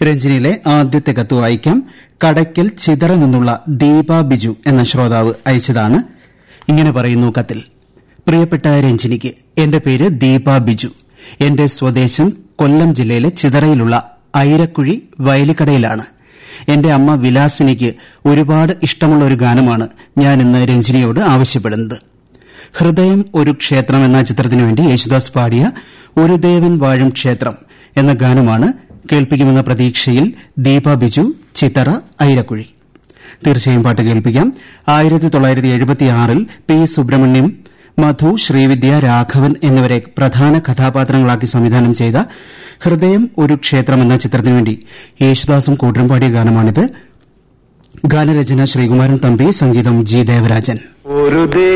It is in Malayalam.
രഞ്ജിനിയിലെ ആദ്യത്തെ കത്ത് വായിക്കാം കടയ്ക്കൽ ചിതറ നിന്നുള്ള ദീപ ബിജു എന്ന ശ്രോതാവ് അയച്ചതാണ് ഇങ്ങനെ പറയുന്നു കത്തിൽ പ്രിയപ്പെട്ട രഞ്ജിനിക്ക് എന്റെ പേര് ദീപ ബിജു എന്റെ സ്വദേശം കൊല്ലം ജില്ലയിലെ ചിതറയിലുള്ള ഐരക്കുഴി വയലിക്കടയിലാണ് എന്റെ അമ്മ വിലാസിനിക്ക് ഒരുപാട് ഇഷ്ടമുള്ള ഒരു ഗാനമാണ് ഞാൻ ഇന്ന് രഞ്ജിനിയോട് ആവശ്യപ്പെടുന്നത് ഹൃദയം ഒരു ക്ഷേത്രം എന്ന ചിത്രത്തിനു വേണ്ടി യേശുദാസ് പാടിയ ഒരു ദേവൻ വാഴും ക്ഷേത്രം എന്ന ഗാനമാണ് കേൾപ്പിക്കുമെന്ന പ്രതീക്ഷയിൽ ദീപ ബിജു ചിത്തറ ഐരക്കുഴി തീർച്ചയായും പാട്ട് കേൾപ്പിക്കാം ആയിരത്തി തൊള്ളായിരത്തി എഴുപത്തിയാറിൽ പി സുബ്രഹ്മണ്യം മധു ശ്രീവിദ്യ രാഘവൻ എന്നിവരെ പ്രധാന കഥാപാത്രങ്ങളാക്കി സംവിധാനം ചെയ്ത ഹൃദയം ഒരു ക്ഷേത്രം എന്ന ചിത്രത്തിനു വേണ്ടി യേശുദാസും കൂട്ടരും പാടിയ ഗാനമാണിത് ഗാനരചന ശ്രീകുമാരൻ തമ്പി സംഗീതം ജി ദേവരാജൻ ഒരു